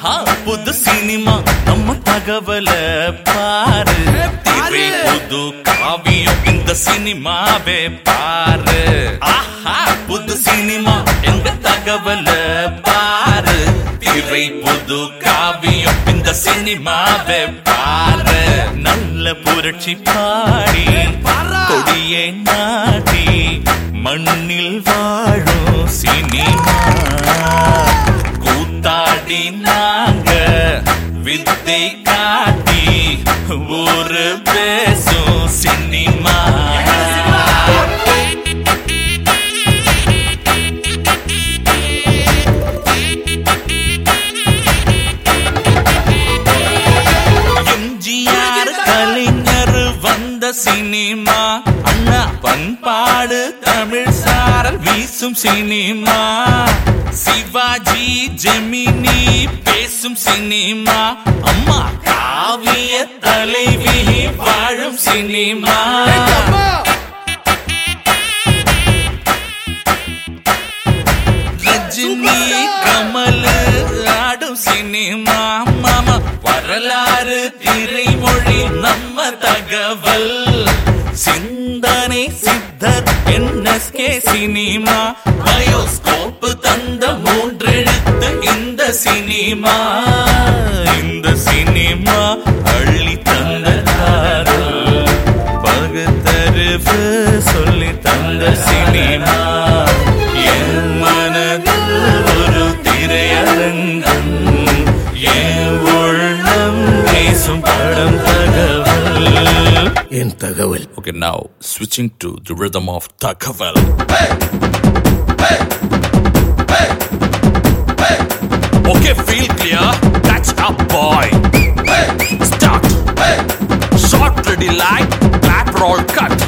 ஆஹா புது சினிமா நம்ம தகவல பாரு திரை புது காவியம் இந்த சினிமாவே பாரு ஆஹா புது சினிமா எங்க தகவல பாரு திரை புது காவியம் இந்த சினிமாவே பாரு நல்ல புரட்சி பாடி கொடியே நாடி மண்ணில் வாழும் சினிமா கூத்தாடி நாங்க வித்தை காட்டி ஒரு பேசும் சினிமா எம்ஜிஆர் கலைஞர் வந்த சினிமா அண்ணா பண்பாடு தமிழ் சாரல் வீசும் சினிமா சிவாஜி ஜெமினி பேசும் சினிமா அம்மா காவிய தலைவி வாழும் சினிமா ரஜினி கமல் ஆடும் சினிமா மாமா வரலாறு திரைமொழி நம்ம தகவல் சிந்தனை சித்தர் என்எஸ்கே சினிமா பயோஸ்கோப் தந்த மூன்றெழுத்து இந்த சினிமா இந்த சினிமா அள்ளி தந்த காதல் பகுத்தறிவு சொல்லி தந்த சினிமா என் மனதில் ஒரு திரையரங்கம் என் உள்ளம் பேசும் படம் தகவல் என் தகவல் Okay, now switching to the rhythm of Takaval. Okay, feel clear? Catch up, boy. Start. Short, ready, light, clap, roll, cut.